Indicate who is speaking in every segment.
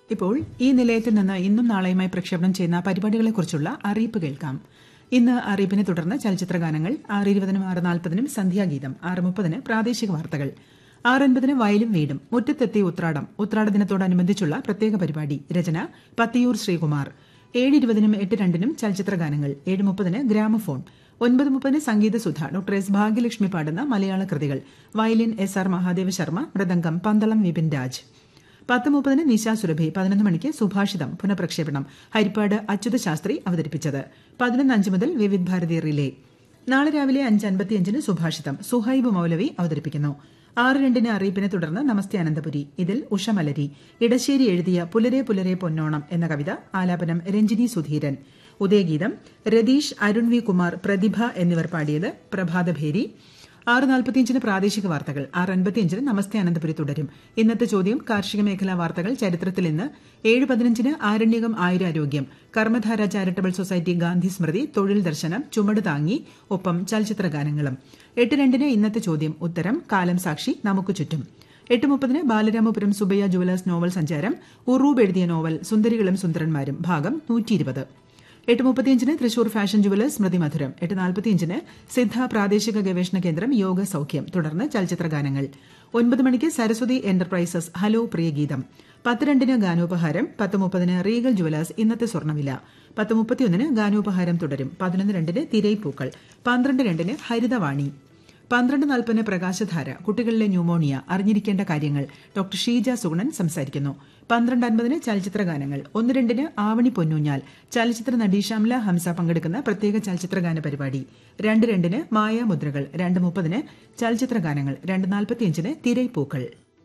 Speaker 1: ഇപ്പോൾ ഈ നിലയത്തിൽ നിന്ന് ഇന്നും നാളെയുമായി പ്രക്ഷേപണം ചെയ്യുന്ന പരിപാടികളെക്കുറിച്ചുള്ള അറിയിപ്പ് കേൾക്കാം ഇന്ന് അറിയിപ്പിനെ തുടർന്ന് ചലച്ചിത്ര ഗാനങ്ങൾ ആറ് ഇരുപതിനും ആറ് നാൽപ്പതിനും സന്ധ്യാഗീതം ആറ് മുപ്പതിന് പ്രാദേശിക വാർത്തകൾ ആറ് അൻപതിന് വയലും വീടും മുറ്റത്തെത്തി ഉത്രാടം ഉത്രാട ദിനത്തോടനുബന്ധിച്ചുള്ള പ്രത്യേക പരിപാടി രചന പത്തിയൂർ ശ്രീകുമാർ ഏഴ് ഇരുപതിനും എട്ട് രണ്ടിനും ചലച്ചിത്ര ഗാനങ്ങൾ ഏഴ് മുപ്പതിന് ഗ്രാമഫോൺ ഒൻപത് മുപ്പതിന് സംഗീത സുധ ഡോക്ടർ എസ് ഭാഗ്യലക്ഷ്മി പാടുന്ന മലയാള കൃതികൾ violin S R Mahadeva Sharma mridangam Pandalam Vipin Raj പത്ത് മുപ്പതിന് നിശാ സുരഭി പതിനൊന്ന് മണിക്ക് സുഭാഷിതം പുനഃപ്രക്ഷേപണം ഹരിപ്പാട് അച്യുത ശാസ്ത്രി അവതരിപ്പിച്ചത് പതിനൊന്ന് അഞ്ച് മുതൽ വിവിധ് ഭാരതി റിലേ നാളെ രാവിലെ അഞ്ച് അൻപത്തിയഞ്ചിന് സുഭാഷിതം സുഹൈബ് മൗലവി അവതരിപ്പിക്കുന്നു ആറ് രണ്ടിന് അറിയിപ്പിനെ തുടർന്ന് നമസ്തേ അനന്തപുരി ഇതിൽ ഉഷമലരി ഇടശ്ശേരി എഴുതിയ പുലരെ പുലരെ പൊന്നോണം എന്ന കവിത ആലാപനം രഞ്ജിനി സുധീരൻ ഉദയഗീതം രതീഷ് അരുൺ വി കുമാർ പ്രതിഭ എന്നിവർ പാടിയത് പ്രഭാതഭേരി ആറ് നാൽപ്പത്തിയഞ്ചിന് പ്രാദേശിക വാർത്തകൾ ആറ് അൻപത്തിയഞ്ചിന് നമസ്തേ അനന്തപുരി തുടരും ഇന്നത്തെ ചോദ്യം കാർഷിക മേഖലാ വാർത്തകൾ ചരിത്രത്തിൽ ഇന്ന് ഏഴ് പതിനഞ്ചിന് ആരണ്യകം ആയുരാരോഗ്യം കർമ്മധാര ചാരിറ്റബിൾ സൊസൈറ്റി ഗാന്ധി സ്മൃതി തൊഴിൽ ദർശനം ചുമട് താങ്ങി ഒപ്പം ചലച്ചിത്ര ഗാനങ്ങളും എട്ട് രണ്ടിന് ഇന്നത്തെ ചോദ്യം ഉത്തരം കാലം സാക്ഷി നമുക്ക് ചുറ്റും എട്ട് മുപ്പതിന് ബാലരാമപുരം സുബയ്യ ജുവലേഴ്സ് നോവൽ സഞ്ചാരം ഉറൂബ് എഴുതിയ നോവൽ സുന്ദരികളും സുന്ദരന്മാരും ഭാഗം നൂറ്റിയിരുപത് എട്ട് മുപ്പത്തിയഞ്ചിന് തൃശൂർ ഫാഷൻ ജുവലേഴ്സ് സ്മൃതി മധുരം എട്ട് നാൽപ്പത്തിയഞ്ചിന് സിദ്ധ പ്രാദേശിക ഗവേഷണ കേന്ദ്രം യോഗ സൌഖ്യം തുടർന്ന് ചലച്ചിത്ര ഗാനങ്ങൾ ഒൻപത് മണിക്ക് സരസ്വതി എന്റർപ്രൈസസ് ഹലോ പ്രിയഗീതം പത്ത് രണ്ടിന് ഗാനോപഹാരം പത്ത് മുപ്പതിന് റീഗൽ ജുവലേഴ്സ് ഇന്നത്തെ സ്വർണ്ണവില പത്ത് മുപ്പത്തിയൊന്നിന് ഗാനോപഹാരം തുടരും പതിനൊന്ന് രണ്ടിന് തിരൈപ്പൂക്കൾ പന്ത്രണ്ട് രണ്ടിന് ഹരിതവാണി പന്ത്രണ്ട് നാൽപ്പതിന് പ്രകാശധാര കുട്ടികളിലെ ന്യൂമോണിയ അറിഞ്ഞിരിക്കേണ്ട കാര്യങ്ങൾ ഡോക്ടർ ഷീജ സുഗുണൻ സംസാരിക്കുന്നു പന്ത്രണ്ട് അൻപതിന് ചലച്ചിത്ര ഗാനങ്ങൾ ഒന്ന് രണ്ടിന് ആവണി പൊന്നൂഞ്ഞാൽ ചലച്ചിത്ര നടി ഷംല ഹംസ പങ്കെടുക്കുന്ന പ്രത്യേക ചലച്ചിത്ര ഗാന പരിപാടി രണ്ട് രണ്ടിന് മായാമുദ്രകൾ രണ്ട് മുപ്പതിന് ചലച്ചിത്ര ഗാനങ്ങൾ രണ്ട് നാൽപ്പത്തിയഞ്ചിന് തിരൈപ്പൂക്കൾ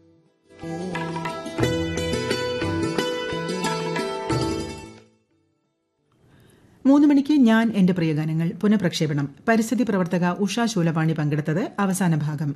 Speaker 1: മൂന്ന് മണിക്ക് ഞാൻ എന്റെ പ്രിയഗാനങ്ങൾ പുനഃപ്രക്ഷേപണം പരിസ്ഥിതി പ്രവർത്തക ഉഷ ശൂലപാണി പങ്കെടുത്തത് അവസാന ഭാഗം